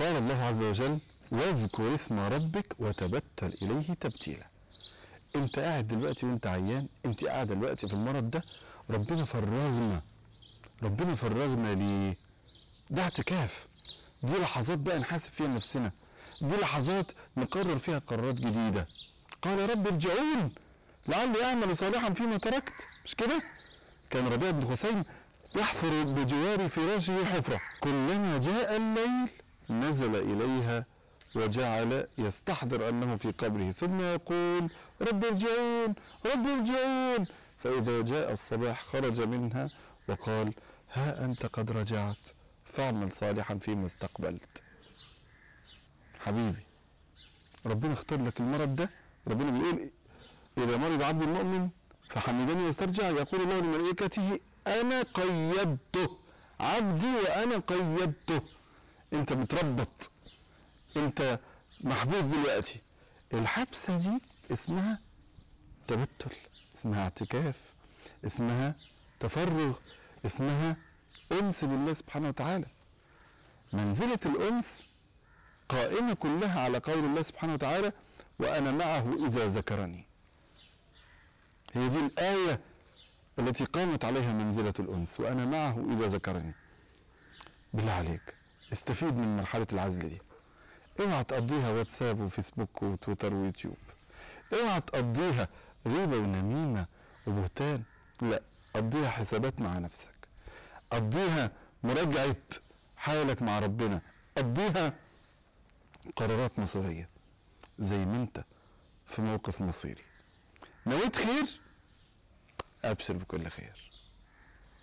قال الله عز وجل واذكر اسم ربك وتبتل اليه تبتيلا انت قاعد دلوقتي وانت عيان انت قاعد دلوقتي في المرض ده ربنا فرغنا ربنا فرغنا ليه ده اعتكاف دي لحظات بقى نحاسب فيها نفسنا دي لحظات نقرر فيها قرارات جديدة قال رب ارجعون لعلي اعمل صالحا فيما تركت مش كده كان ربيع بن خثيم يحفر بجوار فراشه حفرة كلما جاء الليل نزل اليها وجعل يستحضر انه في قبره ثم يقول رب ارجعون رب ارجعون فاذا جاء الصباح خرج منها وقال ها انت قد رجعت فاعمل صالحا فيما استقبلت حبيبي ربنا اختار لك المرض ده ربنا بيقول اذا مرض عبد المؤمن فحمدني واسترجع يقول الله لملائكته انا قيدته عبدي وانا قيدته انت متربط انت محبوس دلوقتي الحبسة دي اسمها تبتل اسمها اعتكاف اسمها تفرغ اسمها انس بالله سبحانه وتعالى منزلة الانس قائمة كلها على قول الله سبحانه وتعالى وانا معه اذا ذكرني هي دي الاية التي قامت عليها منزلة الانس وانا معه اذا ذكرني بالله عليك استفيد من مرحلة العزل دي اوعى تقضيها واتساب وفيسبوك وتويتر ويوتيوب اوعى تقضيها غيبة ونميمة وبهتان لا قضيها حسابات مع نفسك قضيها مراجعة حالك مع ربنا قضيها قرارات مصيرية زي ما انت في موقف مصيري نويت خير ابشر بكل خير